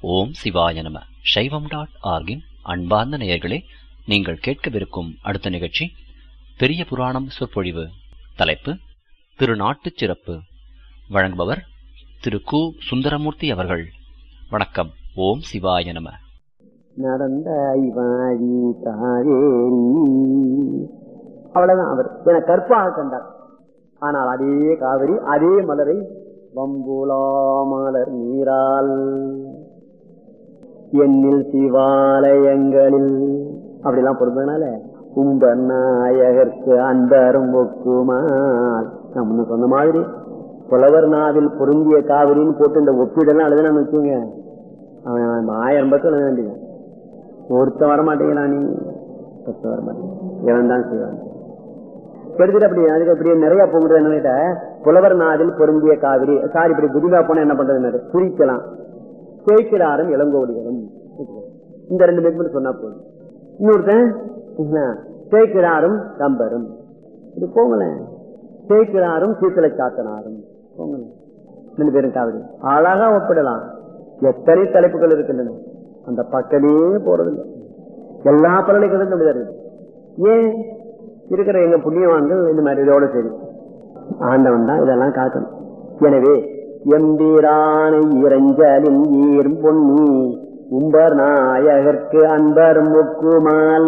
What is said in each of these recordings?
ஓம் சிவாய நம சைவம் டாட் ஆர்கின் அன்பார்ந்த நேயர்களே நீங்கள் கேட்கவிருக்கும் அடுத்த நிகழ்ச்சி பெரிய புராணம் சொற்பொழிவு தலைப்பு திருநாட்டுச் சிறப்பு வழங்குபவர் திரு கு சுந்தரமூர்த்தி அவர்கள் வணக்கம் ஓம் சிவாய நம நடந்த ஐவாழி காவேரி அவ்வளவுதான் அவர் என கற்பாக கண்டார் ஆனால் அதே காவிரி அதே மலரை வம்புலா மலர் நீரால் எண்ணில் சிவாலயங்களில் அப்படிலாம் பொறுத்ததுனால கும்ப நாயகர்க்கு அன்பரும் ஒக்குமால் நான் முன்ன சொன்ன மாதிரி புலவர் நாவில் பொருந்திய காவிரின்னு போட்டு இந்த ஒப்பீடெல்லாம் எழுதுனான்னு வச்சுங்க அவன் ஆயிரம் பக்கம் எழுத வேண்டியது ஒருத்த வர மாட்டேங்கிறான் நீ ஒருத்த வர மாட்டேங்க இவன் தான் செய்வான் எடுத்துட்டு அப்படி அதுக்கு அப்படியே நிறைய போகுது என்ன புலவர் நாதில் பொருந்திய காவிரி சாரி இப்படி புதிதா போனா என்ன பண்றது குறிக்கலாம் கேட்கிறாரும் இளங்கோடிகளும் இந்த ரெண்டு பேருக்கு மட்டும் சொன்னா போதும் இன்னொருத்தன் கேட்கிறாரும் கம்பரும் இது போங்களேன் கேட்கிறாரும் சீத்தலை சாத்தனாரும் போங்களேன் ரெண்டு பேரும் காவிரி அழகா ஒப்பிடலாம் எத்தனை தலைப்புகள் இருக்கின்றன அந்த பக்கமே போறதில்லை எல்லா பல்கலைக்கழகம் அப்படிதான் இருக்கு ஏன் இருக்கிற எங்க புண்ணியவான்கள் இந்த மாதிரி இதோட சரி ஆண்டவன் தான் இதெல்லாம் காக்கணும் எனவே எம்பீரானை இறஞ்சலின் ஈர் பொன்னி உம்பர் நாயகர்க்கு அன்பர் முக்குமால்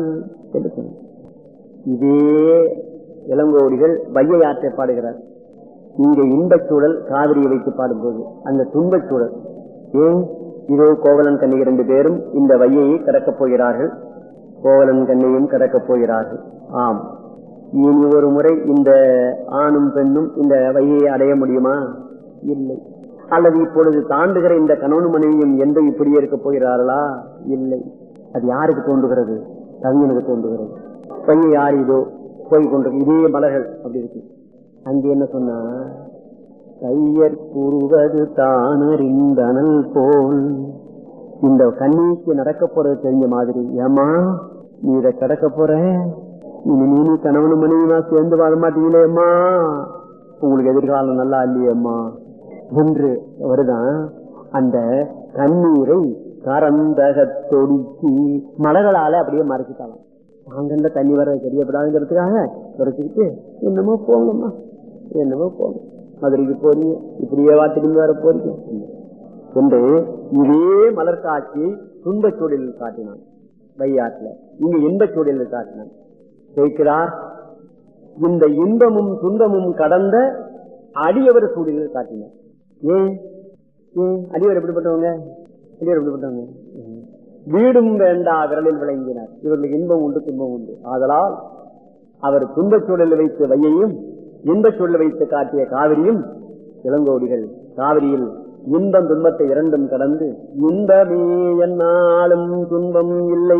இதே இளங்கோடிகள் வையை ஆற்றை பாடுகிறார் இங்க இன்பச் சூழல் காவிரியை வைத்து பாடும்போது அந்த துன்பச் சூழல் ஏன் இதோ கோவலன் கண்ணி இரண்டு பேரும் இந்த வையையை கடக்கப் போகிறார்கள் கோவலன் கண்ணையும் கடக்கப் போகிறார்கள் ஆம் இனி ஒரு முறை இந்த ஆணும் பெண்ணும் இந்த வையை அடைய முடியுமா இல்லை அல்லது இப்பொழுது தாண்டுகிற இந்த கணவன் மனைவியும் எந்த இப்படியே இருக்க போகிறார்களா இல்லை அது யாருக்கு தோன்றுகிறது கவிஞனுக்கு தோன்றுகிறது பையன் யார் இதோ போய் கொண்டு இதே மலர்கள் அப்படி இருக்கு அங்கே என்ன சொன்னா கையற் கூறுவது தானறிந்தனல் போல் இந்த கண்ணிக்கு நடக்க போறது தெரிஞ்ச மாதிரி ஏமா நீ இதை கடக்க போற இனி நீ கணவன் மனைவிமா சேர்ந்து வாழ மாட்டீங்களேம்மா உங்களுக்கு எதிர்காலம் நல்லா இல்லையேம்மா என்று வருதான் அந்த கண்ணீரை கரந்தகத்தொடுக்கி மலர்களால அப்படியே மறைச்சிட்டாலாம் அங்கிருந்த தண்ணி வர தெரியப்படாதுங்கிறதுக்காக குறைச்சிக்கிட்டு என்னமோ போங்கம்மா என்னமோ போங்க மதுரைக்கு போறீங்க இப்படியே வா திரும்பி வர போறீங்க என்று இதே மலர் காட்சி துன்பச் சூழலில் காட்டினான் வையாற்றுல இங்கு இன்பச் சூழலில் காட்டினான் கேட்கிறார் இந்த இன்பமும் துன்பமும் கடந்த அடியவர் சூழலில் காட்டினார் ஏன் ஏன் அடியவர் எப்படிப்பட்டவங்க அடியவர் எப்படிப்பட்டவங்க வீடும் வேண்டா விரலில் விளங்கினார் இவர்களுக்கு இன்பம் உண்டு துன்பம் உண்டு ஆதலால் அவர் துன்பச் சூழலில் வைத்து வையையும் இன்பச் சூழல் வைத்து காட்டிய காவிரியும் இளங்கோடிகள் காவிரியில் இன்பம் துன்பத்தை இரண்டும் கடந்து இன்பமே என்னாலும் துன்பம் இல்லை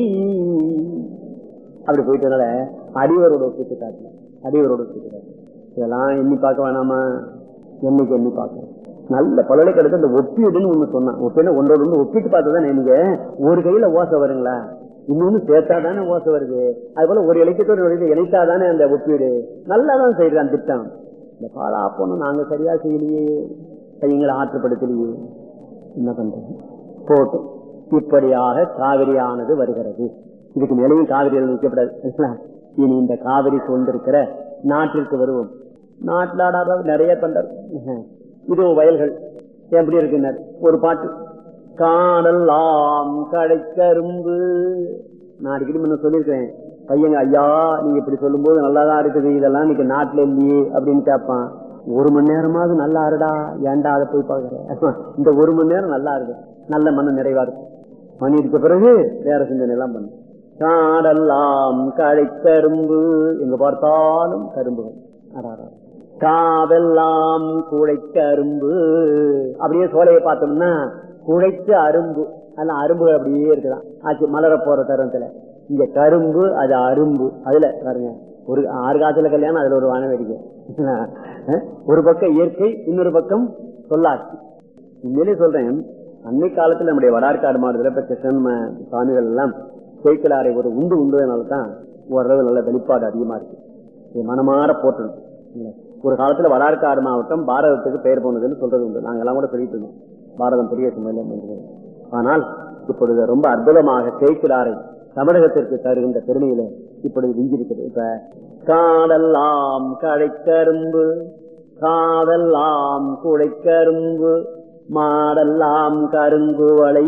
அப்படி போயிட்டனால அடிவரோட ஒப்பிட்டு காட்டல அடிவரோட ஒப்பிட்டு காட்டல இதெல்லாம் எண்ணி பார்க்க வேணாமா என்னைக்கு எண்ணி பார்க்கணும் நல்ல பல்கலைக்கழகத்தை அந்த ஒப்பீடுன்னு ஒண்ணு சொன்னான் ஒப்பீடு ஒன்றோடு ஒன்று ஒப்பிட்டு பார்த்தா நீங்க ஒரு கையில ஓசை வருங்களா இன்னொன்னு சேர்த்தா தானே ஓசை வருது அது போல ஒரு இலக்கியத்தோடு இணைத்தா தானே அந்த ஒப்பீடு நல்லா தான் செய்யறான் திட்டம் இந்த பாலா போனோம் நாங்க சரியா செய்யலையே கைங்களை ஆற்றுப்படுத்தலையே என்ன பண்றது போட்டு இப்படியாக காவிரியானது வருகிறது இதுக்கு மேலேயும் காவிரி வைக்கப்படாது இனி இந்த காவிரி சூழ்ந்திருக்கிற நாட்டிற்கு வருவோம் நாட்டில் நிறைய பண்றார் இதோ வயல்கள் எப்படி இருக்குனர் ஒரு பாட்டு காணலாம் கடைக்கரும்பு நான் அடிக்கடி முன்ன சொல்லியிருக்கேன் பையங்க ஐயா நீங்க இப்படி சொல்லும் போது நல்லாதான் இருக்குது இதெல்லாம் இன்னைக்கு நாட்டுல இல்லையே அப்படின்னு கேட்பான் ஒரு மணி நேரமாவது நல்லா இருடா ஏன்டா அதை போய் பாக்குற இந்த ஒரு மணி நேரம் நல்லா இருக்கு நல்ல மன நிறைவா இருக்கு மணி இருக்க பிறகு வேற சிந்தனை எல்லாம் பண்ணு காடெல்லாம் கடைக்கரும்பு எங்க பார்த்தாலும் கரும்புகள் காவெல்லாம் குழைக்க அரும்பு அப்படியே சோலையை பார்த்தோம்னா குழைச்ச அரும்பு அதெல்லாம் அரும்புகள் அப்படியே இருக்குதான் ஆச்சு மலர போற தருணத்துல இங்க கரும்பு அது அரும்பு அதுல பாருங்க ஒரு ஆறு காலத்துல கல்யாணம் அதுல ஒரு வான வேடிக்கை ஒரு பக்கம் இயற்கை இன்னொரு பக்கம் சொல்லாட்சி உண்மையிலே சொல்றேன் அன்னை காலத்துல நம்முடைய வடார்காடு மாவட்டத்தில் இப்ப கிருஷ்ணன் சுவாமிகள் எல்லாம் கோய்க்கலாரை ஒரு உண்டு உண்டுனால தான் ஓரளவு நல்ல வெளிப்பாடு அதிகமா இருக்கு மனமாற போட்டணும் ஒரு காலத்துல வடார்காடு மாவட்டம் பாரதத்துக்கு பெயர் போனதுன்னு சொல்றது உண்டு நாங்க எல்லாம் கூட சொல்லிட்டு இருந்தோம் பாரதம் பெரிய சுமையில நின்றது ஆனால் இப்பொழுது ரொம்ப அற்புதமாக கேட்கிறாரை தமிழகத்திற்கு தருகின்ற பெருமையில இப்பொழுது விஞ்சிருக்கிறது இப்ப காடெல்லாம் கடைக்கரும்பு காதெல்லாம் குடைக்கரும்பு மாடெல்லாம் கருங்குவளை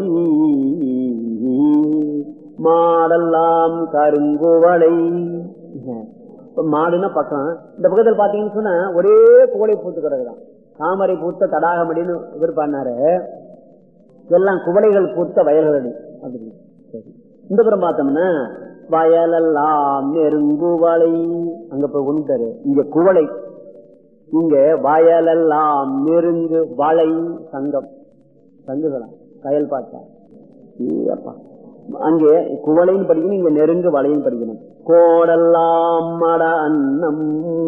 மாடெல்லாம் கருங்குவளை இப்ப மாடுன்னா பக்கம் இந்த பக்கத்துல பாத்தீங்கன்னு சொன்னா ஒரே குவளை பூத்து கிடக்குதான் தாமரை பூத்த தடாகமடின்னு இவர் பண்ணாரு எல்லாம் குவளைகள் பூத்த வயல்களடி அப்படின்னு சரி. இந்த புறம் பார்த்தோம்னா வயலெல்லாம் நெருங்குவளை அங்க போய் கொண்டுட்டாரு இங்க குவளை இங்க வயலெல்லாம் நெருங்கு வளை சங்கம் சங்குகளா கயல் பார்த்தா ஏப்பா அங்கே குவளைன்னு படிக்கணும் இங்க நெருங்கு வளையும் படிக்கணும் கோடெல்லாம் மட அன்னம்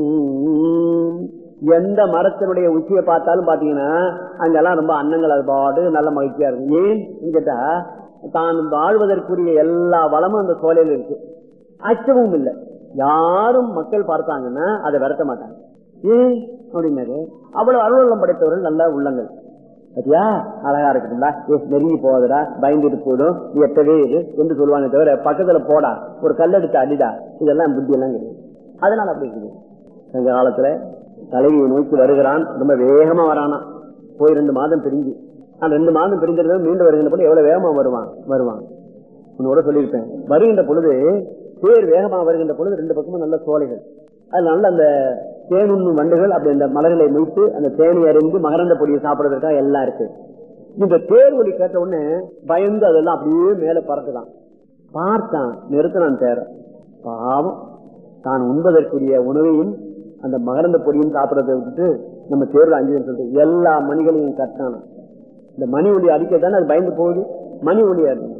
எந்த மரத்தினுடைய உச்சியை பார்த்தாலும் பாத்தீங்கன்னா அங்கெல்லாம் ரொம்ப அன்னங்கள் அது பாட்டு நல்ல மகிழ்ச்சியா இருக்கும் ஏன் கேட்டா தான் வாழ்வதற்குரிய எல்லா வளமும் அந்த சோலையில இருக்கு அச்சமும் இல்லை யாரும் மக்கள் பார்த்தாங்கன்னா அதை விரட்ட மாட்டாங்க ஏன் அப்படின்னாரு அவ்வளவு அலுவலம் படைத்தவர்கள் நல்ல உள்ளங்கள் சரியா அழகா இருக்குங்களா ஏ நெருங்கி போகுதுடா பயந்துட்டு போயிடும் நீ எட்டவே இரு என்று சொல்லுவாங்க தவிர பக்கத்துல போடா ஒரு கல்லெடுத்து அடிடா இதெல்லாம் புத்தி எல்லாம் கிடையாது அதனால அப்படி இருக்குது சங்க காலத்துல தலைவியை நோக்கி வருகிறான் ரொம்ப வேகமா வரானா போய் ரெண்டு மாதம் பிரிஞ்சு அந்த ரெண்டு மாதம் பிரிஞ்சிருந்தது மீண்டும் வருகின்ற பொழுது எவ்வளவு வேகமா வருவான் வருவான் உன்னோட சொல்லியிருப்பேன் வருகின்ற பொழுது தேர் வேகமா வருகின்ற பொழுது ரெண்டு பக்கமும் நல்ல சோலைகள் அது நல்ல அந்த தேனுண்ணும் வண்டுகள் அப்படி அந்த மலர்களை வைத்து அந்த தேனை அறிந்து மகரந்த பொடியை சாப்பிடுறதுக்காக எல்லாம் இருக்கு இந்த தேர் ஒலி கேட்ட உடனே பயந்து அதெல்லாம் அப்படியே மேல பறக்குதான் பார்த்தான் நிறுத்தினான் தேர பாவம் தான் உண்பதற்குரிய உணவையும் அந்த மகரந்த பொடியும் சாப்பிடறதை விட்டுட்டு நம்ம தேர்வில் அஞ்சு சொல்லிட்டு எல்லா மணிகளையும் கட்டான இந்த மணி ஒளி அடிக்கத்தானே அது பயந்து போகுது மணி ஒளியா இருக்கு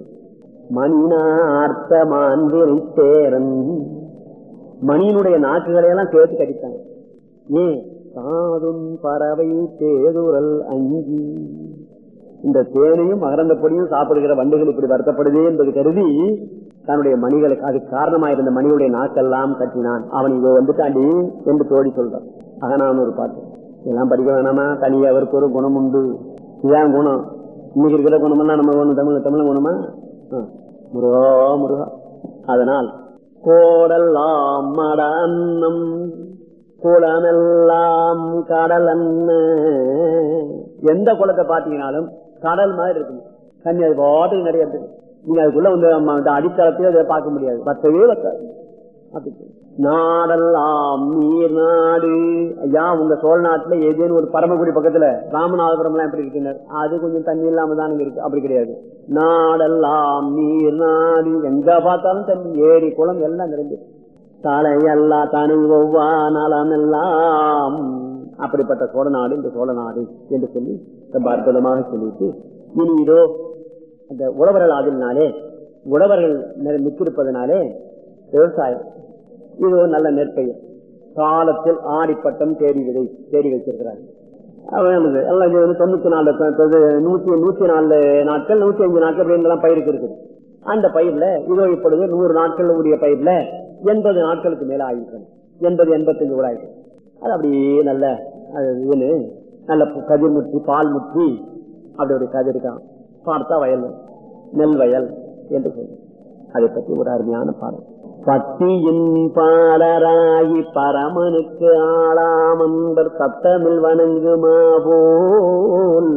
மணினார்த்த மாந்திரை தேரன் மணியினுடைய நாக்குகளை எல்லாம் சேர்த்து கடித்தாங்க ஏன் காதும் பறவை தேதுரல் அங்கி இந்த தேனையும் மகரந்த பொடியும் சாப்பிடுகிற வண்டுகள் இப்படி வருத்தப்படுதே என்பது கருதி தன்னுடைய மணிகளுக்கு அது காரணமாயிருந்த மணியுடைய நாக்கெல்லாம் கட்டினான் அவன் இவ வந்துட்டாண்டி என்று தோடி சொல்றான் அகனான ஒரு பாட்டு இதெல்லாம் படிக்க வேணாமா தனியா அவருக்கு ஒரு குணம் உண்டு இதான் குணம் இன்னைக்கு இருக்கிற குணமெல்லாம் நம்ம குணம் தமிழ் தமிழ் குணமா ஆ. முருகா முருகா அதனால் கோடெல்லாம் மட அன்னம் குளமெல்லாம் கடல் அன்ன எந்த குளத்தை பாத்தீங்கன்னாலும் கடல் மாதிரி இருக்கும் தண்ணி அது பாட்டுக்கு நிறைய இருக்கு நீங்க அதுக்குள்ள வந்து நம்ம அந்த அடித்தளத்தையும் அதை பார்க்க முடியாது பத்தவே பத்தாது அப்படி சொல்லு. நாடெல்லாம் நீர் நாடு ஐயா உங்க சோழ நாட்டுல ஏதேனும் ஒரு பரமக்குடி பக்கத்துல ராமநாதபுரம் எல்லாம் எப்படி இருக்குனர் அது கொஞ்சம் தண்ணி இல்லாம தான் இருக்கு அப்படி கிடையாது நாடெல்லாம் நீர் நாடு எங்க பார்த்தாலும் தண்ணி ஏரி குளம் எல்லாம் நிறைஞ்சு தலையல்லா தனி ஒவ்வா நலம் எல்லாம் அப்படிப்பட்ட சோழ நாடு இந்த சோழ நாடு என்று சொல்லி ரொம்ப அற்புதமாக சொல்லிட்டு இனி இதோ அந்த உழவர்கள் ஆதினாலே உழவர்கள் நிற- நிற்கிருப்பதனாலே விவசாயம் இது ஒரு நல்ல நெற்பயிர் காலத்தில் ஆடிப்பட்டம் தேடி விதை தேடி வச்சிருக்கிறாங்க அவன் என்னது, எல்லாம் இது வந்து தொண்ணூத்தி நாலு த- த- நூத்தி நூத்தி நாலு நாட்கள் நூத்தி அஞ்சு நாட்கள் அப்படின்றலாம் பயிருக்கு இருக்குது அந்த பயிர்ல இதோ இப்பொழுது நூறு நாட்கள் உரிய பயிர்ல எண்பது நாட்களுக்கு மேல ஆகிருக்கணும் எண்பது எண்பத்தஞ்சு கூட ஆயிருக்கு அது அப்படியே நல்ல அது இதுன்னு நல்ல பு- கதிர் முற்றி பால் முற்றி அப்படி ஒரு கதிர் இருக்கான் பார்த்தா வயல் நெல் வயல் என்று சொல்லி அதை பற்றி ஒரு அருமையான பாடல் பத்தியின் பாலராகி பரமனுக்கு ஆளாமன்பர் தத்தமில் வணங்குமா போல்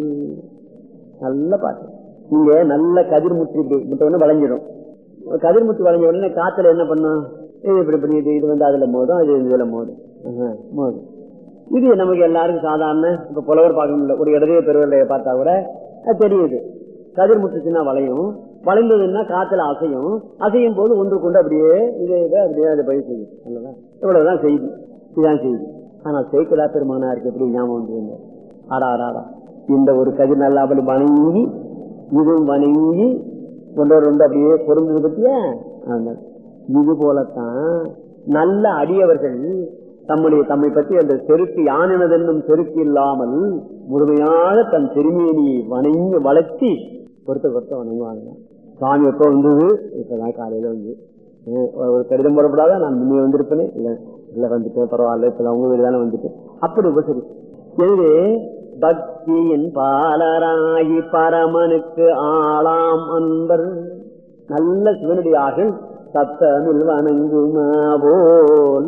நல்ல பாட்டு இங்க நல்ல கதிர்முற்றி இப்படி ஒண்ணு வளைஞ்சிடும் கதிர்முற்றி வளைஞ்ச உடனே காத்துல என்ன பண்ணும் இது இப்படி இப்படி இது இது வந்து அதுல மோதும் அது இதுல மோதும் ஆஹா, மோதும் இது நமக்கு எல்லாருக்கும் சாதாரண இப்ப புலவர் பார்க்க முடியல ஒரு இடதே பெருவரைய பார்த்தா கூட அது தெரியுது கதிர் முட்டுச்சுன்னா வளையும் வளைந்ததுன்னா காத்துல அசையும் அசையும் போது ஒன்று கொண்டு அப்படியே இது இது அப்படியே அதை பயிர் செய்யும் அல்லவா? இவ்வளவுதான் செய்தி இதுதான் செய்தி ஆனால் சேக்கலா பெருமானாருக்கு எப்படி ஞாபகம் வந்து ஆடா ஆடா ஆடா இந்த ஒரு கதிர் நல்லா அப்படி வணங்கி இதுவும் வணங்கி ஒன்றோடு ஒன்று அப்படியே பொருந்தது பத்தியா ஆமா. இது போலத்தான் நல்ல அடியவர்கள் தம்முடைய தம்மை பற்றி அந்த செருக்கு யானினதென்னும் செருக்கு இல்லாமல் முழுமையாக தன் திருமேனியை வணங்கி வளர்த்தி பொறுத்த பொறுத்த வணங்குவாங்க சாமி எப்போ வந்தது இப்பதான் காலையில வந்து அஹ் ஒரு கடிதம் போடப்படாத நான் முன்னே வந்திருப்பேனே இல்ல இல்ல வந்துட்டேன் பரவாயில்ல இப்ப உங்க வீடு தானே வந்துட்டேன் அப்படி உபசரி எனவே பக்தியின் பாலராகி பரமனுக்கு ஆளாம் அன்பர் நல்ல சிவனடியார்கள் சத்தமில் வணங்குமாவோல்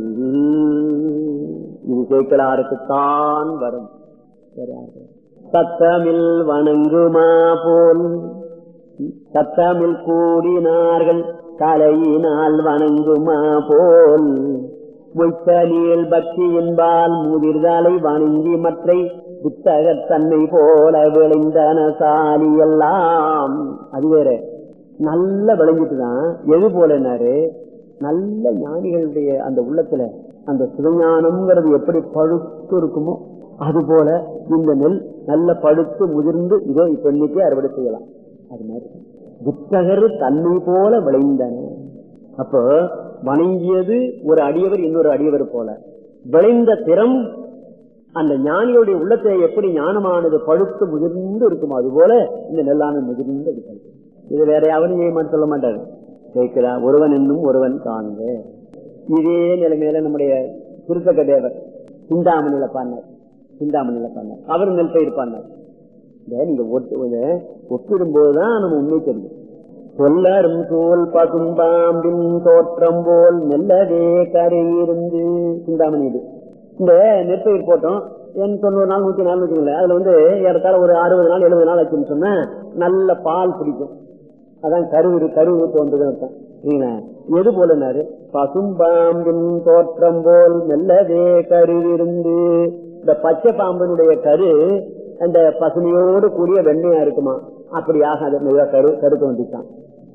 இது கேட்கலாருக்குத்தான் வரும் சத்தமில் வணங்குமா போல் சத்தமில் கூடினார்கள் தலையினால் வணங்குமா போல் மொய்த்தலியல் பக்தி என்பால் முதிர்தலை வணங்கி மற்றை புத்தகத் தன்மை போல விளைந்தன சாலி எல்லாம் அது வேற நல்ல விளைஞ்சிட்டுதான் எது போலனாரு நல்ல ஞானிகளுடைய அந்த உள்ளத்துல அந்த சிவஞானம்ங்கிறது எப்படி பழுத்து இருக்குமோ அது போல இந்த நெல் நல்ல பழுத்து முதிர்ந்து இதோ இப்ப இன்னைக்கே அறுவடை செய்யலாம் அது மாதிரி புத்தகர் தன்மை போல விளைந்தன அப்போ வணங்கியது ஒரு அடியவர் இன்னொரு அடியவர் போல விளைந்த திறம் அந்த ஞானியுடைய உள்ளத்தை எப்படி ஞானமானது பழுத்து முதிர்ந்து இருக்குமோ அது போல இந்த நெல்லான முதிர்ந்து இருக்கிறது இது வேற யாவரும் செய்ய மாட்டேன் சொல்ல மாட்டாரு கேட்கிறா ஒருவன் என்னும் ஒருவன் காண்க இதே நிலைமையில நம்முடைய குருத்தக்க தேவர் சிந்தாமணியில பாடினார் சிந்தாமணியில பாடினார் அவர் நெல் பயிர் பாடினார் நீங்க ஒப்பிடும் போதுதான் நம்ம உண்மை தெரியும் சொல்லரும் தோல் பசும்பாம்பின் தோற்றம் போல் மெல்லவே கரையிருந்து சிந்தாமணி இது இந்த நெற்பயிர் போட்டோம் என் தொண்ணூறு நாள் நூத்தி நாள் வச்சுக்கல அதுல வந்து ஏறத்தாழ ஒரு அறுபது நாள் எழுபது நாள் ஆச்சுன்னு சொன்னா நல்ல பால் பிடிக்கும் அதான் கருவு கருவு தோன்றுதான் எது போலனாரு பசும்பாம்பின் தோற்றம் போல் மெல்லவே கருவிருந்து இந்த பச்சை பாம்பினுடைய கரு அந்த பசுமையோடு கூடிய வெண்ணையா இருக்குமா அப்படியாக அது மெதுவா கரு கரு தோன்றித்தான்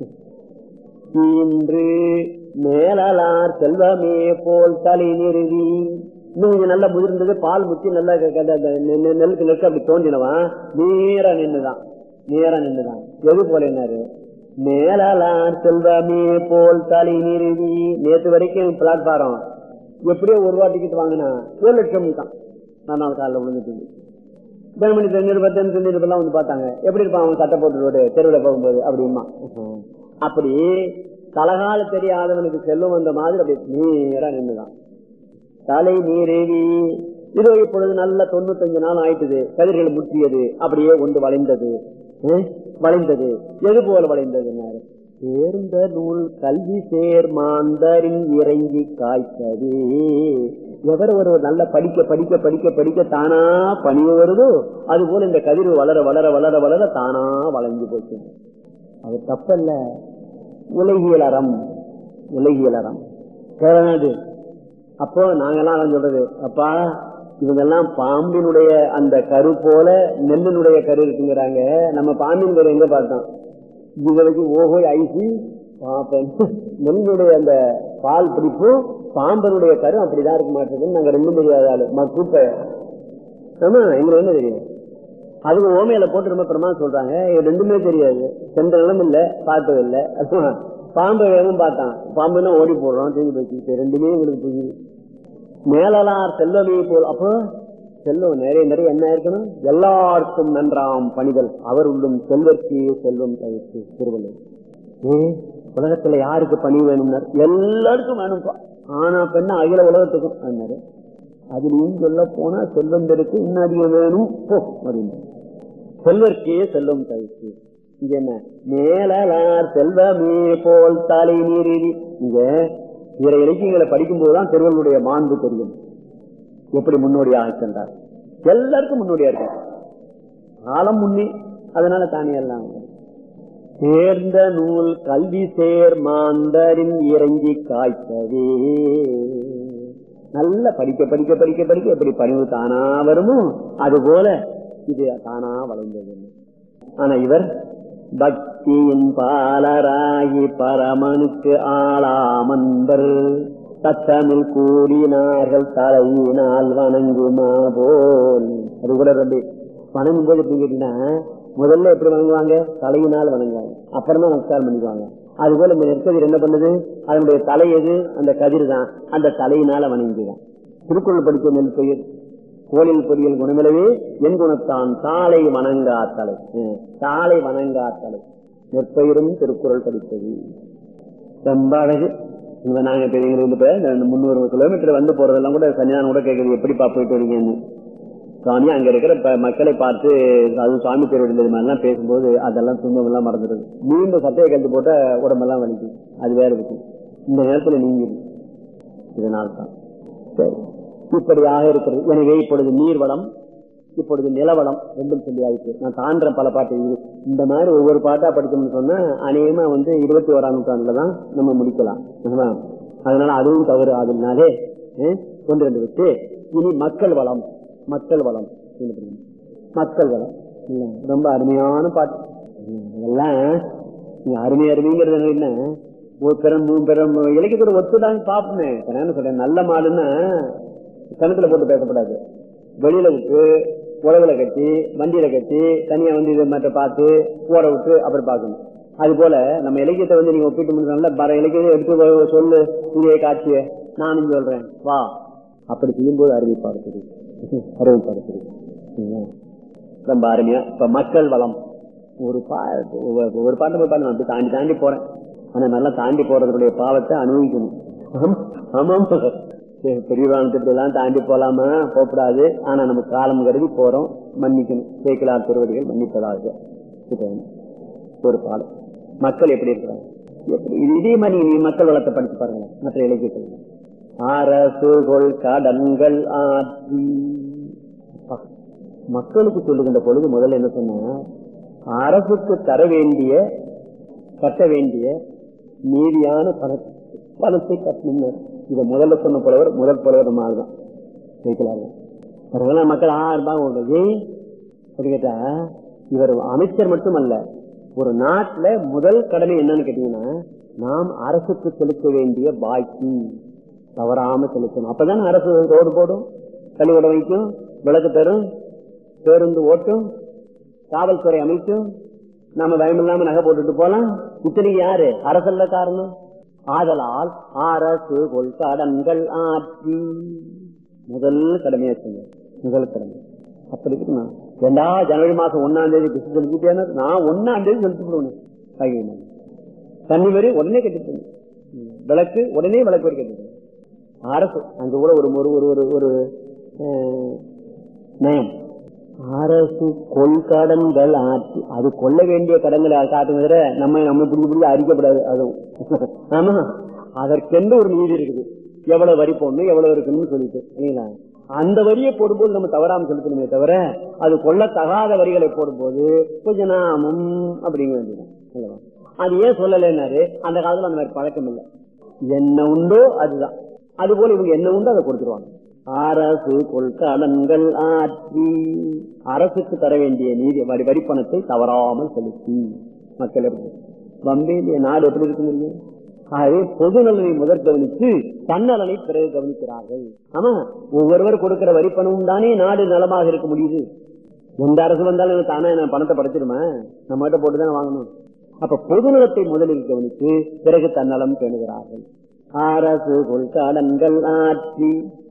இன்று மேலார் செல்வமே போல் தலை நிறுவி இன்னும் கொஞ்சம் நல்லா முதிர்ந்தது பால் முத்தி நல்லா நெல்லுக்கு நெருக்கு அப்படி தோன்றினவா நேரா நின்றுதான் நேரா நின்றுதான் எது போல என்னாரு மேலார் செல்வமே போல் தலை நிறுவி நேற்று வரைக்கும் பிளாட்பாரம் எப்படியோ ஒரு ரூபா டிக்கெட் வாங்கினா ஒரு லட்சம் தான் நான் நாள் காலையில் விழுந்துட்டு பெண்மணி நிருபத்தன் நிருபெல்லாம் வந்து பார்த்தாங்க எப்படி இருப்பான் அவன் சட்டை போட்டு தெருவில் போகும்போது அப்படிமா அப்படி தலகால தெரியாதவனுக்கு செல்லும் வந்த மாதிரி அப்படி நேரா நின்றுதான் தலை நீரேவி இதோ இப்பொழுது நல்ல தொண்ணூத்தஞ்சு நாள் ஆயிட்டுது கதிர்கள் முற்றியது அப்படியே ஒன்று வளைந்தது வளைந்தது எது போல வளைந்தது சேர்ந்த நூல் கல்வி சேர் மாந்தரின் இறங்கி காய்ச்சது எவர் ஒரு நல்ல படிக்க படிக்க படிக்க படிக்க தானா பணிவு வருதோ அது போல இந்த கதிர் வளர வளர வளர வளர தானா வளைஞ்சு போச்சு அது தப்பல்ல உலகியல் அறம் உலகியல் அறம் தேவையானது அப்போ நாங்கெல்லாம் சொல்றது அப்பா இவங்கெல்லாம் பாம்பினுடைய அந்த கரு போல நெல்லினுடைய கரு இருக்குங்கிறாங்க நம்ம பாம்பின் கரு எங்க பார்த்தோம் இதுவரைக்கும் ஓஹோ ஐசி பாப்பேன் நெல்லுடைய அந்த பால் பிடிப்பு பாம்பனுடைய கரு அப்படிதான் இருக்க மாட்டேங்குது நாங்க ரெண்டும் தெரியாத ஆளு மக்கூப்ப ஆமா எங்களுக்கு என்ன தெரியும் அதுக்கு ஓமையில போட்டு ரொம்ப பிரமா சொல்றாங்க ரெண்டுமே தெரியாது சென்ற நிலம் இல்ல பார்த்தது இல்ல பாம்பை வேகம் பார்த்தான் பாம்புன்னா ஓடி போடுறோம் தூங்கி போச்சு ரெண்டுமே எங்களுக்கு புரியுது மேலார் செல்வமே போல் அப்போ செல்வம் நிறைய நிறைய என்ன இருக்கணும் எல்லாருக்கும் நன்றாம் பணிதல் அவர் உள்ளும் செல்வர்க்கு செல்வம் தவிர்த்து திருவள்ளுவர் ஏ உலகத்துல யாருக்கு பணி வேணும்னார் எல்லாருக்கும் வேணும்ப்பா ஆனா பெண்ணா அகில உலகத்துக்கும் அன்னாரு அதுலயும் சொல்ல போனா செல்வம் பெருக்கு இன்னும் அதிகம் வேணும் போ அப்படின்னு செல்வர்க்கே செல்வம் தவிர்த்து இங்க என்ன மேலார் செல்வமே போல் தலை நீரி இங்க பிற இலக்கியங்களை படிக்கும் போதுதான் திருவள்ளுடைய மாண்பு தெரியும் எப்படி முன்னோடியாக சென்றார் எல்லாருக்கும் முன்னோடியா இருக்கு காலம் முன்னே அதனால தானே எல்லாம் சேர்ந்த நூல் கல்வி சேர் மாந்தரின் இறங்கி காய்ச்சவே நல்ல படிக்க படிக்க படிக்க படிக்க எப்படி பணிவு தானா வருமோ அது போல இது தானா வளைந்தது ஆனா இவர் பக்தியின் பாலராகி பரமனுக்கு ஆளாமன்பர் தத்தமிழ் கூடினார்கள் தலையினால் வணங்குமா போல் அது கூட ரொம்ப வணங்கும் போது எப்படி கேட்டீங்கன்னா முதல்ல எப்படி வணங்குவாங்க தலையினால் வணங்குவாங்க அப்புறம் தான் நமஸ்காரம் பண்ணிக்குவாங்க அது போல இந்த நெற்கதிர் என்ன பண்ணுது அதனுடைய தலை எது அந்த கதிர் தான் அந்த தலையினால வணங்குதான் திருக்குறள் படிக்க நெல் பெயர் கோளில் பொறியல் குணமிலவே என் குணத்தான் தாளை வணங்கா தலை தாளை வணங்கா தலை நெற்பயிரும் திருக்குறள் படித்தது ரொம்ப அழகு இங்க நாங்க பெரியவங்க இப்ப இந்த முந்நூறு கிலோமீட்டர் வந்து போறதெல்லாம் கூட சன்னிதானம் கூட கேட்குது எப்படிப்பா போயிட்டு வரீங்கன்னு சுவாமி அங்க இருக்கிற ப- மக்களை பார்த்து அது சுவாமி பேருடைய இது மாதிரிலாம் பேசும்போது அதெல்லாம் துன்பம் எல்லாம் மறந்துடுது மீண்டும் சட்டையை கழித்து போட்ட உடம்பெல்லாம் வலிக்கும் அது வேற இருக்கும் இந்த நேரத்துல நீங்கிடும் இதனால் தான் சரி இப்படியாக இருக்கிறது எனவே இப்பொழுது நீர்வளம் இப்பொழுது நிலவளம் ரெண்டும் சொல்லி ஆயிடுச்சு நான் தாண்டேன் பல பாட்டு இது இந்த மாதிரி ஒவ்வொரு பாட்டா படிச்சோம்னு சொன்னா அநேகமா வந்து இருபத்தி ஓராம் நூற்றாண்டுல தான் நம்ம முடிக்கலாம் ஆமா. அதனால அதுவும் தவறு அதனாலே அஹ், ஒன்று ரெண்டு விட்டு இனி மக்கள் வளம் மக்கள் வளம் என்ன பண்ணுங்க? மக்கள் வளம் இல்ல, ரொம்ப அருமையான பாட்டு ம், இதெல்லாம் நீங்க அருமை அருமைங்கிறது என்ன ஒரு பிறம் மூணு பிறம் இலக்கியத்தோட ஒத்துதான் பாப்பேன் என்ன சொல்றேன் நல்ல மாடுன்னா கணத்துல போட்டு பேசப்படாது வெளியில விட்டு உறவுல கட்டி வண்டியில கட்டி தனியா வந்து இதை மற்ற பார்த்து ஊற விட்டு அப்புறம் பார்க்கணும் அது போல நம்ம இலக்கியத்தை வந்து நீங்க ஒப்பிட்டு முடிச்சால பர இலக்கியத்தை எடுத்து வ- சொல்லு இதே காட்சிய நானும் சொல்றேன் வா அப்படி செய்யும்போது அறிவிப்பாடு தெரியும் அறிவிப்பாடு தெரியும் சரிங்களா? ரொம்ப அருமையா இப்ப மக்கள் வளம் ஒரு பா ஒவ்வொரு- ஒவ்வொரு பாட்டு போய் பாட்டு நான் அப்படி தாண்டி தாண்டி போறேன் ஆனா நல்லா தாண்டி போறதுடைய பாவத்தை அனுபவிக்கணும் ஆம், ஆமாம் பெரியவானத்தை எல்லாம் தாண்டி போலாமா போகக்கூடாது ஆனா நம்ம காலம் கருதி போறோம் மன்னிக்கணும் சேக்கலார் திருவடிகள் மன்னிப்பதாக இப்ப ஒரு பாலம் மக்கள் எப்படி இருக்கிறாங்க எப்படி இது இதே மாதிரி நீங்க மக்கள் வளத்தை படிச்சு பாருங்க மற்ற இலக்கியத்தில் அரசு கொள் கடன்கள் ஆற்றி அப்பா, மக்களுக்கு சொல்லுகின்ற பொழுது முதல்ல என்ன சொன்னா அரசுக்கு தர வேண்டிய கட்ட வேண்டிய நீதியான பண பணத்தை கட்டணும் இதை முதல்ல சொன்ன புலவர் முதல் புலவர் நம்ம ஆளுதான் கேட்கலாங்க பிறகுலாம் மக்கள் ஆறு ரூபாய் ஓடுறது அப்படி கேட்டா இவர் அமைச்சர் மட்டுமல்ல ஒரு நாட்டுல முதல் கடமை என்னன்னு கேட்டீங்கன்னா நாம் அரசுக்கு செலுத்த வேண்டிய பாக்கி தவறாம செலுத்தணும் அப்பதான் அரசு ரோடு போடும் கழிவுடம் வைக்கும் விளக்கு தரும் பேருந்து ஓட்டும் காவல்துறை அமைக்கும் நாம பயமில்லாம நகை போட்டுட்டு போலாம் இத்தனைக்கு யாரு அரசல்ல காரணம் ஆதலால் அரசு கொள் கடன்கள் ஆற்றி முதல் கடமையா சொன்னார் முதல் கடமை அப்படி இருக்கணும் ரெண்டா ஜனவரி மாசம் ஒன்னாம் தேதி கிறிஸ்து செலுத்திட்டேன்னா நான் ஒன்னாம் தேதி செலுத்தி விடுவேன் தண்ணி வரி உடனே கட்டிட்டு விளக்கு உடனே விளக்கு வரி கட்டிட்டு அரசு அங்க கூட ஒரு ஒரு ஒரு ஒரு ஒரு அஹ், நயம் அரசு கொள்கடன்கள் ஆட்சி அது கொள்ள வேண்டிய கடன்களை காட்டுங்கிற நம்ம நம்ம பிடிச்சி பிடிச்சி அரிக்கப்படாது அதுவும் ஆமா அதற்கென்று ஒரு நீதி இருக்குது எவ்வளவு வரி போடணும் எவ்வளவு இருக்குன்னு சொல்லிட்டு இல்லைங்களா அந்த வரியை போடும்போது நம்ம தவறாம செலுத்தணுமே தவிர அது கொள்ளத்தகாத வரிகளை போடும்போது கொஞ்ச நாமும் அப்படிங்க வேண்டியது இல்லையா? அது ஏன் சொல்லலைன்னாரு அந்த காலத்துல அந்த மாதிரி பழக்கம் இல்லை என்ன உண்டோ அதுதான் அது போல இவங்க என்ன உண்டோ அதை கொடுத்துருவாங்க அரசு கொள்கடன்கள் ஆற்றி அரசுக்கு தர வேண்டிய நீதி வரி வரிப்பணத்தை தவறாமல் செலுத்தி மக்கள் இருக்கு வம்பேலிய நாடு எப்படி இருக்குங்க ஆகவே பொது நலனை முதற் கவனித்து தன்னலனை பிறகு கவனிக்கிறார்கள் ஆமா ஒவ்வொருவர் கொடுக்கிற வரிப்பணமும் தானே நாடு நலமாக இருக்க முடியுது எந்த அரசு வந்தாலும் எனக்கு தானே நான் பணத்தை படைச்சிருமா நம்ம கிட்ட போட்டு தானே வாங்கணும் அப்ப பொதுநலத்தை முதலில் கவனித்து பிறகு தன்னலம் பேணுகிறார்கள் அரசு கொள்கடன்கள் ஆற்றி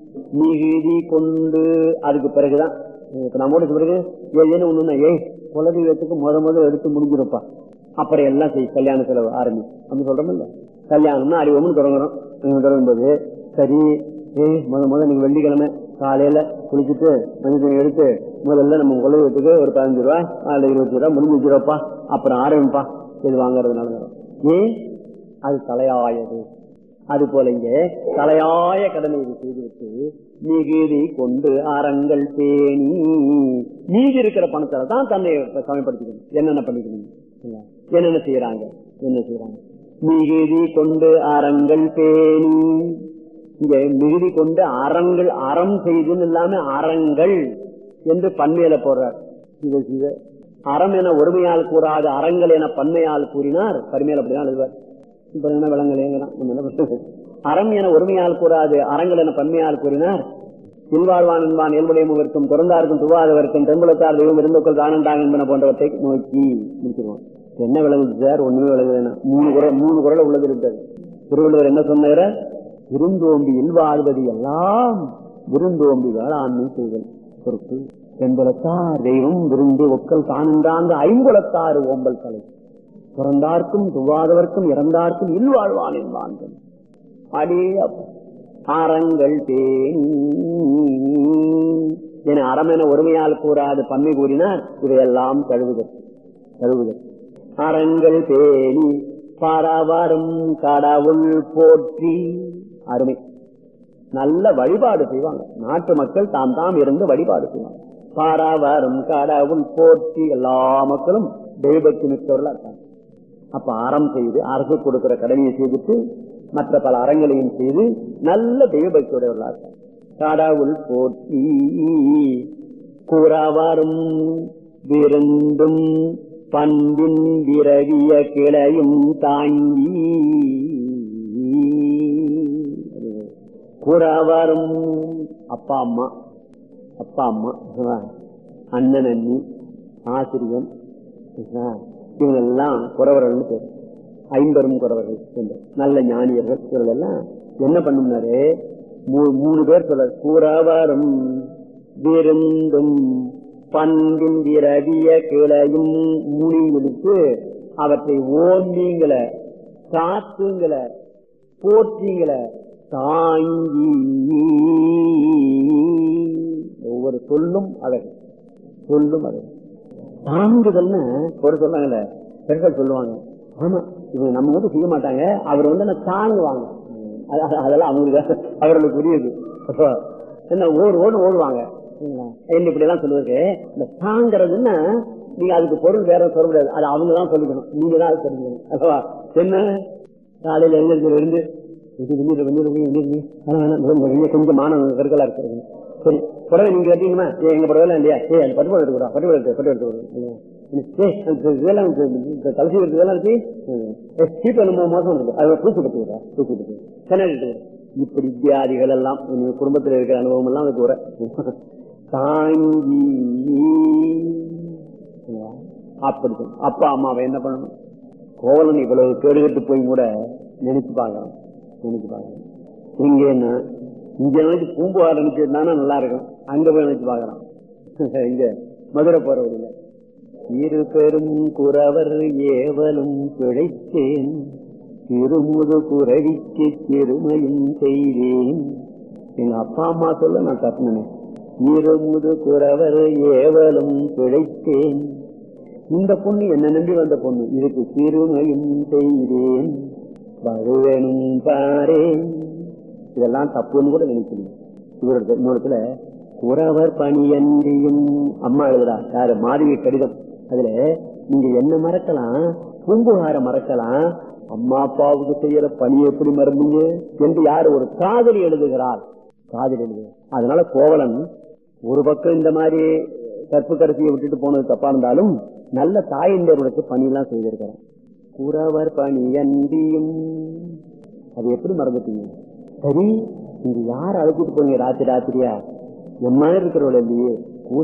மிகுதி கொண்டு அதுக்கு பிறகுதான் இப்ப நம்ம ஓடிச்ச பிறகு ஏதேனும் ஒண்ணுன்னா ஏய் குலதெய்வத்துக்கு முத முத எடுத்து முடிஞ்சிருப்பா அப்புறம் எல்லாம் செய் கல்யாண செலவு ஆரம்பி அப்படி சொல்றோம் இல்ல கல்யாணம்னா அறிவோம்னு தொடங்குறோம் நீங்க தொடங்கும்போது சரி ஏய் முத முத நீங்க வெள்ளிக்கிழமை காலையில குளிச்சுட்டு மஞ்சள் துணி எடுத்து முதல்ல நம்ம குலதெய்வத்துக்கு ஒரு பதினஞ்சு ரூபாய் அதுல இருபத்தி ரூபாய் முடிஞ்சு வச்சிருப்பா அப்புறம் ஆரம்பிப்பா இது வாங்குறதுனால ஏன் அது தலையாயது அது போல இங்க தலையாய கடமை இது செய்துவிட்டு மிகுதி கொண்டு அறங்கள் பேணி மீதி இருக்கிற பணத்தால தான் தன்னை சமயப்படுத்திக்கணும் என்னென்ன பண்ணிக்கணும் இல்ல? என்னென்ன செய்யறாங்க என்ன செய்யறாங்க மிகுதி கொண்டு அறங்கள் பேணி இங்க மிகுதி கொண்டு அறங்கள் அறம் செய்துன்னு இல்லாம அறங்கள் என்று பன்மையில போடுறார் சிவ சிவ அறம் என ஒருமையால் கூறாது அறங்கள் என பன்மையால் கூறினார் பரிமையில் அப்படிதான் எழுதுவார் இப்ப என்ன விளங்கலேங்கிறான் நம்ம என்ன பண்றது? அறம் என ஒருமையால் கூறாது அறங்கள் என பன்மையால் கூறினார் இல்வாழ்வான் என்பான் இயல்புடைய முகர்க்கும் திறந்தார்க்கும் துவாதவர்க்கும் தென்புலத்தார் தெய்வம் இருந்தோக்கள் தானண்டாங்க என்பன போன்றவற்றை நோக்கி முடிச்சிருவோம் என்ன விளங்குது சார் ஒண்ணுமே விளங்குது வேணாம். மூணு குரல் மூணு குரல் உள்ளது இருந்தது திருவள்ளுவர் என்ன சொன்னார விருந்தோம்பி இல்வாழ்வது எல்லாம் விருந்தோம்பி வேளாண்மை செய்தல் பொறுப்பு தென்புலத்தார் தெய்வம் விருந்து ஒக்கல் தானந்தாங்க ஐம்புலத்தாறு ஓம்பல் தலை பிறந்தார்க்கும் துவாதவர்க்கும் இறந்தார்க்கும் இல்வாழ்வான் என்பான் அடே அப்பா. அறங்கள் பேணி என அறமென ஒருமையால் கூறாது பன்மை கூறினார் இவையெல்லாம் கழுவுதல் கழுவுதல் அறங்கள் பேணி பாராவாரும் கடவுள் போற்றி அருமை நல்ல வழிபாடு செய்வாங்க நாட்டு மக்கள் தாம் தாம் இருந்து வழிபாடு செய்வாங்க பாராவாரும் கடவுள் போற்றி எல்லா மக்களும் தெய்வத்து மிக்கவர்களா இருக்காங்க அப்ப அறம் செய்து அரசு கொடுக்கிற கடமையை செய்துட்டு மற்ற பல அறங்களையும் செய்து நல்ல தெய்வபக்தியுடையவர்களா இருக்காங்க கடவுள் போற்றி கூறாவாரும் விருந்தும் பண்பின் விரவிய கிளையும் தாங்கி கூறாவாரும் அப்பா அம்மா அப்பா அம்மா அண்ணன் அண்ணி ஆசிரியன் இவங்க எல்லாம் குறவர்கள் பேர் ஐம்பெரும் குறவர்கள் என்று நல்ல ஞானியர்கள் இவர்கள் எல்லாம் என்ன பண்ணுனாரு மூணு பேர் சொல்ற கூறாவாரும் விருந்தும் பண்பின் விரவிய கிளையும் முனிங்களுக்கு அவற்றை ஓம்பிங்கள காத்துங்கள போற்றிங்கள தாங்கி ஒவ்வொரு சொல்லும் அழகு சொல்லும் அழகு தாங்குதல்னு ஒரு சொன்னாங்கல்ல பெண்கள் சொல்லுவாங்க ஆமா இவங்க நம்ம வந்து செய்ய மாட்டாங்க அவர் வந்து என்ன தாங்குவாங்க அதெல்லாம் அவங்களுக்கு அவர்களுக்கு புரியுது என்ன ஓடு ஓடு ஓடுவாங்க என்ன இப்படி எல்லாம் சொல்லுவது இந்த தாங்கிறதுன்னா நீங்க அதுக்கு பொருள் வேற சொல்ல முடியாது அது அவங்க தான் சொல்லிக்கணும் நீங்க தான் அது தெரிஞ்சுக்கணும் அல்லவா என்ன காலையில எழுந்திரிச்சதுல இருந்து இது வெந்நீர் வெந்நீர் வெந்நீர் கொஞ்சம் மாணவ கருக்கலா இருக்கிறது சரி புடவை நீங்க கட்டிங்கம்மா ஏ எங்க புடவை இல்லையா ஏ அந்த பட்டு புடவை எடுத்துக்கிறோம் பட்டு எடுத்து பட்டு எடுத்து இதெல்லாம் கலசி இதெல்லாம் இருக்கு சீட்டு நம்ம மோசம் இருக்கு அதை பூசி கட்டுக்கிறா பூசி கட்டு சென்னை இப்படி வியாதிகள் எல்லாம் குடும்பத்தில் இருக்கிற அனுபவம் எல்லாம் அதுக்கு உரை தாங்கி அப்படி அப்பா அம்மாவை என்ன பண்ணணும் கோவலன் இவ்வளவு கேடுகட்டு போய் கூட நினைச்சு பார்க்கலாம் நினைச்சு பார்க்கலாம் இங்க என்ன இங்க நினைச்சு பூம்புகார் நினைச்சிருந்தானா நல்லா இருக்கும் அங்க போய் நினைச்சு பார்க்கலாம் இங்க மதுரை போற வழியில இரு பெரும் குறவர் ஏவலும் பிழைத்தேன் திருமுது குறவிக்கு சிறுமையும் செய்தேன் எங்க அப்பா அம்மா சொல்ல நான் தப்பினேன் இருமுது குறவர் ஏவலும் பிழைத்தேன் இந்த பொண்ணு என்ன நம்பி வந்த பொண்ணு இதுக்கு சிறுமையும் செய்தேன் வருவேனும் பாரேன் இதெல்லாம் தப்புன்னு கூட நினைக்கணும் இவரோட இன்னொருத்துல குறவர் பணியன்றியும் அம்மா எழுதுறா யாரு மாதவி கடிதம் அதுல நீங்க என்ன மறக்கலாம் பூம்புகார மறக்கலாம் அம்மா அப்பாவுக்கு செய்யற பணி எப்படி மறந்தீங்க என்று யார் ஒரு காதலி எழுதுகிறார் காதலி எழுதுகிறார் அதனால கோவலன் ஒரு பக்கம் இந்த மாதிரி கற்பு கருத்தியை விட்டுட்டு போனது தப்பா இருந்தாலும் நல்ல தாயின்றவர்களுக்கு பணி எல்லாம் செய்திருக்கிறார் குறவர் பணி அன்றியும் அது எப்படி மறந்துட்டீங்க சரி நீங்க யார் அழைச்சிட்டு போனீங்க ராத்திரி ராத்திரியா என் மாதிரி இருக்கிறவள் இல்லையே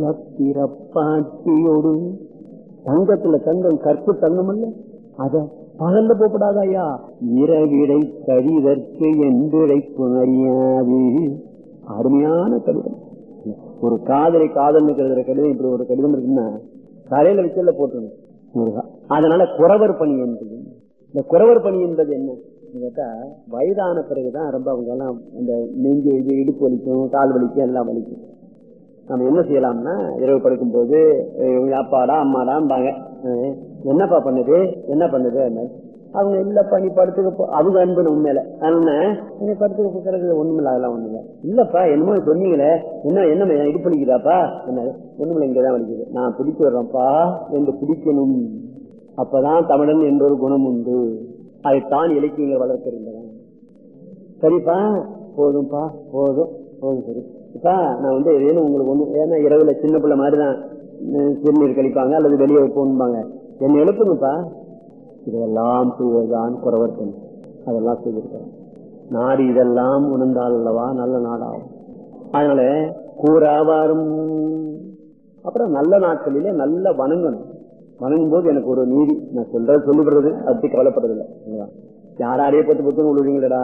குலப்பிறப்பாட்டியோடு தங்கத்துல தங்கம் கற்பு தங்கம் அல்ல அத பகல்ல போகப்படாத ஐயா இரவிடை கழிதற்கு என்றழைப்பு அறியாது அருமையான கடிதம் ஒரு காதலை காதல் எழுதுற கடிதம் இப்படி ஒரு கடிதம் இருக்குன்னா தலையில வச்சல போட்டுருங்க அதனால குறவர் பணி என்பது இந்த குறவர் பணி என்பது என்ன கேட்டா வயதான பிறகுதான் ரொம்ப அவங்க எல்லாம் இந்த நெஞ்சு இது இடுப்பு வலிக்கும் கால் வலிக்கும் எல்லாம் வலிக்கும் நம்ம என்ன செய்யலாம்னா இரவு படுக்கும் போது அப்பாடா அம்மாடாம்பாங்க என்னப்பா பண்ணுது என்ன பண்ணுது அவங்க இல்லப்பா நீ படுத்துக்க அவங்க அன்பு உண்மையில அதனால நீ படுத்துக்க போக்குறது ஒண்ணுமில்ல அதெல்லாம் ஒண்ணுமில்ல இல்லப்பா என்னமோ சொன்னீங்களே என்ன என்ன இடுப்பு வலிக்குதாப்பா என்ன ஒண்ணுமில்ல இங்கதான் வலிக்குது நான் பிடிச்சு வர்றேன்ப்பா என்று பிடிக்கணும் அப்பதான் தமிழன் என்ற ஒரு குணம் உண்டு அதைத்தான் இலக்கியங்கள் வளர்க்கின்றன சரிப்பா போதும்பா போதும் போதும் சரி இப்பா நான் வந்து ஏதேனும் உங்களுக்கு ஒண்ணு ஏன்னா இரவுல சின்ன பிள்ளை மாதிரிதான் சிறுநீர் கழிப்பாங்க அல்லது வெளியே போகணும்பாங்க என்ன எழுப்புங்கப்பா இதெல்லாம் செய்வதுதான் குறவர் பெண் அதெல்லாம் செய்திருக்கிறேன் நாடு இதெல்லாம் உணர்ந்தால் அல்லவா நல்ல நாடாகும் அதனால கூறாவாரும் அப்புறம் நல்ல நாட்களிலே நல்ல வணங்கணும் வணங்கும் போது எனக்கு ஒரு நீதி நான் சொல்றது சொல்லிவிடுறது அப்படி கவலைப்படுறது இல்லை யாரையே பத்து பத்து விழுவீங்களடா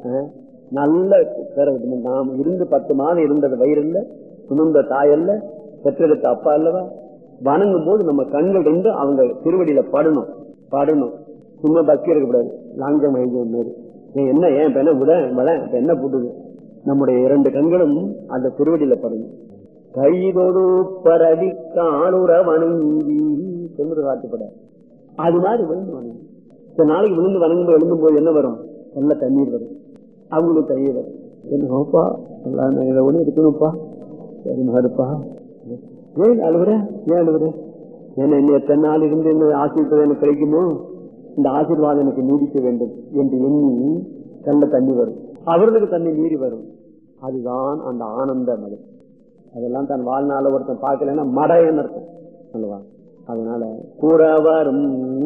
நல்ல நாம் இருந்து பத்து மாதம் இருந்தது வயிறுல சுமந்த தாயல்ல பெற்றெடுத்த அப்பா அல்லவா வணங்கும் போது நம்ம கண்கள் ரெண்டு அவங்க திருவடியில படணும் படணும் சும்மா பக்தி இருக்கக்கூடாது லாங்கம் வைஜம் மாரி என்ன ஏன் இப்ப என்ன விட விட இப்ப என்ன போட்டுது நம்முடைய இரண்டு கண்களும் அந்த திருவடியில படணும் கைதொடு பரடி காலுற வணங்கி சென்று காட்டுப்பட அது மாதிரி விழுந்து வணங்கி சில நாளைக்கு விழுந்து வணங்கும் எழுந்தும் போது என்ன வரும் நல்ல தண்ணீர் வரும் அவங்களுக்கு தண்ணீர் வரும் என்னப்பா எல்லாம் இதை ஒண்ணு இருக்கணும்ப்பா சரி மகருப்பா ஏன் அழுகுற ஏன் அழுகுற என்ன இன்னும் எத்தனை நாள் இருந்து இந்த ஆசீர்வாதம் எனக்கு கிடைக்குமோ இந்த ஆசீர்வாதம் எனக்கு நீடிக்க வேண்டும் என்று எண்ணி கண்ட தண்ணி வரும் அவர்களுக்கு தண்ணி மீறி வரும் அதுதான் அந்த ஆனந்த மலை அதெல்லாம் தன் வாழ்நாள ஒருத்தன் பார்க்கலன்னா மடையன்னு அர்த்தம் அல்லவா அதனால கூறவரும்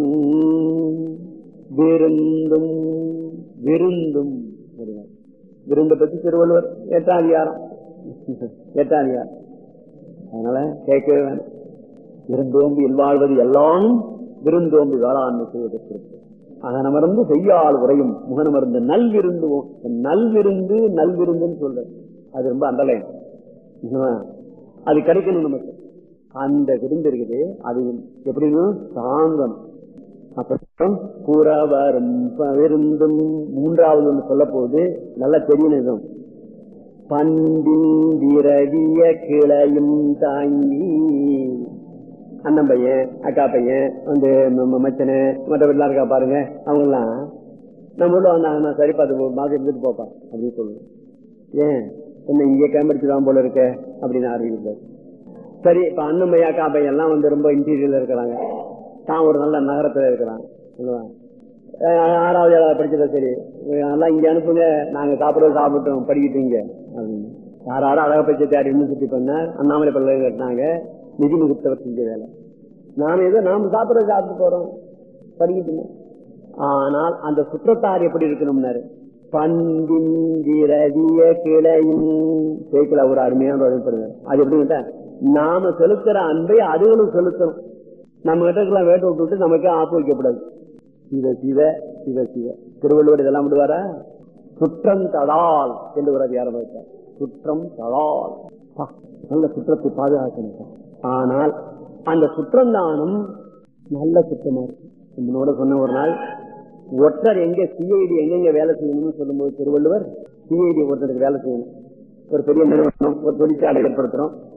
விருந்தும் விருந்தும் அப்படின்னாரு. விருந்தை பத்தி திருவள்ளுவர் எட்டாம் அதிகாரம் எட்டாம் அதிகாரம் அதனால கேட்கவே வேணும் விருந்தோம்பி இல்வாழ்வது எல்லாம் விருந்தோம்பி வேளாண்மை செய்வதற்கு அதனமர்ந்து செய்யால் உரையும் முகனமர்ந்து நல்விருந்துவோம் நல்விருந்து நல்விருந்துன்னு சொல்ற அது ரொம்ப அண்டலைன் அது கிடைக்கணும் நமக்கு அந்த விருந்து இருக்குது அது எப்படின்னு சாந்தம் அப்புறம் கூறவரும் விருந்தும் மூன்றாவது ஒன்று சொல்ல போது நல்லா தெரியணும் பண்டின் விரவிய கிளையும் தாங்கி அண்ணன் பையன் அக்கா பையன் வந்து ம- மச்சனை மற்ற வீட்டுலாம் இருக்கா பாருங்க அவங்க எல்லாம் நம்ம உள்ள வந்தாங்கன்னா சரி பார்த்து மார்க்கெட் இருந்துட்டு போப்பா அப்படின்னு சொல்லுவோம் ஏன் என்ன இங்கே கேம்படிச்சுதான் போல இருக்க அப்படின்னு ஆரம்பிக்கிறார் சரி இப்ப அண்ணன் பையன் அக்கா பையன் எல்லாம் வந்து ரொம்ப இன்டீரியர்ல இருக்கிறாங்க தான் ஒரு நல்ல நகரத்துல இருக்கிறான் இல்லையா? அஹ் ஆறாவது ஏழாவது படிச்சதா சரி நல்லா இங்க அனுப்புங்க நாங்க சாப்பிடுறது சாப்பிட்டோம் படிக்கிட்டீங்க அப்படின்னு யார் யாரும் அழக பச்சை தேடி யூனிவர்சிட்டி பண்ணார் அண்ணாமலை பல்கலை கட்டினாங்க நிதி முகுப்தவர் செஞ்ச வேலை நாம ஏதோ நாம சாப்பிடுறது சாப்பிட்டு போறோம் படிக்கிட்டுங்க ஆனால் அந்த சுற்றத்தார் எப்படி இருக்கணும்னாரு பண்டின் விரவிய கிளையும் சேர்க்கல ஒரு அருமையான வழிபடுங்க அது எப்படி கேட்டா நாம செலுத்துற அன்பை அதுகளும் செலுத்தணும் நம்ம கிட்ட இருக்கலாம் வேட்டை விட்டுட்டு நமக்கே ஆப்பு வைக்கப்படாது சிவ சிவ சிவ சிவ திருவள்ளுவர் இதெல்லாம் விடுவாரா சுற்றம் தடால் என்று ஒரு அதிகாரம் வைத்தார் சுற்றம் தடால் பா, நல்ல சுற்றத்தை பாதுகாக்கணும் ஆனால் அந்த சுற்றம் தானும் நல்ல சுத்தமா இருக்கு என்னோட சொன்ன ஒரு நாள் ஒற்றர் எங்க சிஐடி எங்கெங்க வேலை செய்யணும்னு சொல்லும்போது திருவள்ளுவர் சிஐடி ஒருத்தருக்கு வேலை செய்யணும் ஒரு பெரிய நிறுவனம் ஒரு தொழிற்சாலை ஏற்படுத்துறோம்